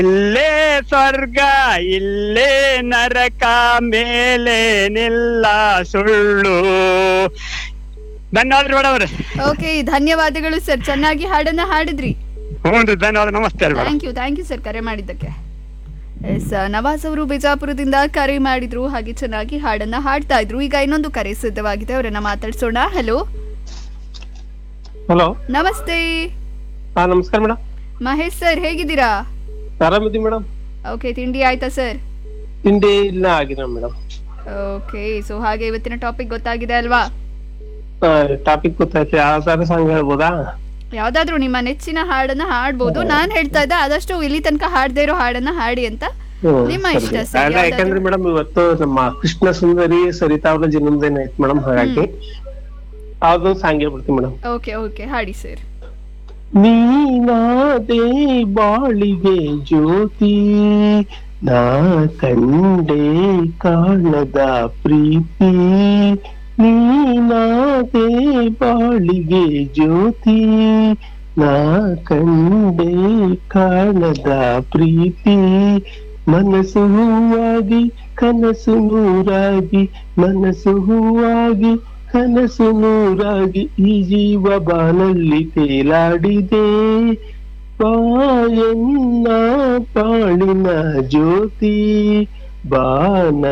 ಇಲ್ಲೇ ಸ್ವರ್ಗ ಇಲ್ಲೇ ನರಕ ಮೇಲೆ ನಿಲ್ಲ ಸುಳ್ಳು ಧನ್ಯವಾದ ಮೇಡಮ್ ಅವ್ರೆ ಓಕೆ ಧನ್ಯವಾದಗಳು ಸರ್ ಚೆನ್ನಾಗಿ ಹಾಡನ್ನ ಹಾಡಿದ್ರಿ ಹ್ಞೂ ರೀ ಧನ್ಯವಾದ ನಮಸ್ತೆ ರೀ madam thank you thank you sir ಕರೆ ಮಾಡಿದ್ದಕ್ಕೆ ಎಸ್ ನವಾಜ್ ಅವರು ಬಿಜಾಪುರದಿಂದ ಕರೆ ಮಾಡಿದ್ರು ಹಾಗೆ ಚೆನ್ನಾಗಿ ಹಾಡನ್ನ ಹಾಡ್ತಾ ಇದ್ರು ಈಗ ಇನ್ನೊಂದು ಕರೆ ಸಿದ್ಧವಾಗಿದೆ ಅವರನ್ನ ಮಾತಾಡ್ಸೋಣ ಹಲೋ ಹಲೋ ನಮಸ್ತೆ ಹಾ ನಮಸ್ಕಾರ ಮೇಡಮ್ ಮಹೇಶ್ ಸರ್ ಹೇಗಿದ್ದೀರಾ ಆರಾಮಿದ್ದೀವಿ ಮೇಡಮ್ ಓಕೆ ತಿಂಡಿ ಆಯ್ತಾ ಸರ್ ತಿಂಡಿ ಇಲ್ಲ ಆಗಿದೆ ಮೇಡಮ್ ಓಕೆ ಸೊ ಹಾಗೆ ಇವತ್ತಿನ ಟಾಪಿಕ್ ಗೊತ್ತಾಗಿದೆ ಅಲ್ವಾ ಟಾಪಿಕ್ ಗೊತ್ತಾಯ್ತು ಯಾವ್ದಾದ್ರು ಸಾಂಗ್ ಹೇಳ್ಬೋದಾ ಯಾವ್ದಾದ್ರು ನಿಮ್ಮ ನೆಚ್ಚಿನ ಹಾಡನ್ನ ಹಾಡ್ಬೋದು ನಾನ್ ಹೇಳ್ತಾ ಇದ್ದೆ ಆದಷ್ಟು ಇಲ್ಲಿ ತನಕ ಹಾಡದೇ ಇರೋ ಹಾಡನ್ನ ಹಾಡಿ ಅಂತ ಹ್ಮ್, ನಿಮ್ಮ ಸರಿ. ಇಷ್ಟ ಸರ್, ಅಲ್ಲ, ಯಾಕಂದ್ರೆ ಯಾವ್ದಾದ್ರು? ಮೇಡಮ್ ಇವತ್ತು ನಮ್ಮ ಕೃಷ್ಣ ಸುಂದರಿ ಸರಿತಾ ಅವರ ಜನ್ಮದಿನ ಐತ್ ಮೇಡಮ್ ಹಾಗಾಗಿ ಯಾವ್ದೊಂದು ಸಾಂಗ್ ಹೇಳ್ಬಿಡ್ತೀನಿ ಮೇಡಮ್ ಓಕೆ ಓಕೆ ಹಾಡಿ ಸರ್ ನೀನಾದೆ ಬಾಳಿಗೆ ಜ್ಯೋತಿ ನಾ ಕಂಡೆ ಕಾಣದ ಪ್ರೀತಿ ನೀನಾದೆ ಬಾಳಿಗೆ ಜ್ಯೋತಿ ನಾ ಕಂಡೆ ಕಾಣದ ಪ್ರೀತಿ ಮನಸ್ಸು ಹೂವಾಗಿ ಕನಸು ನೂರಾಗಿ ಮನಸ್ಸು ಹೂವಾಗಿ ಕನಸು ನೂರಾಗಿ ಈ ಜೀವ ಬಾನಲ್ಲಿ ತೇಲಾಡಿದೆ ಬಾಯನ್ನ ಬಾಳಿನ ಜ್ಯೋತಿ ಬಾನ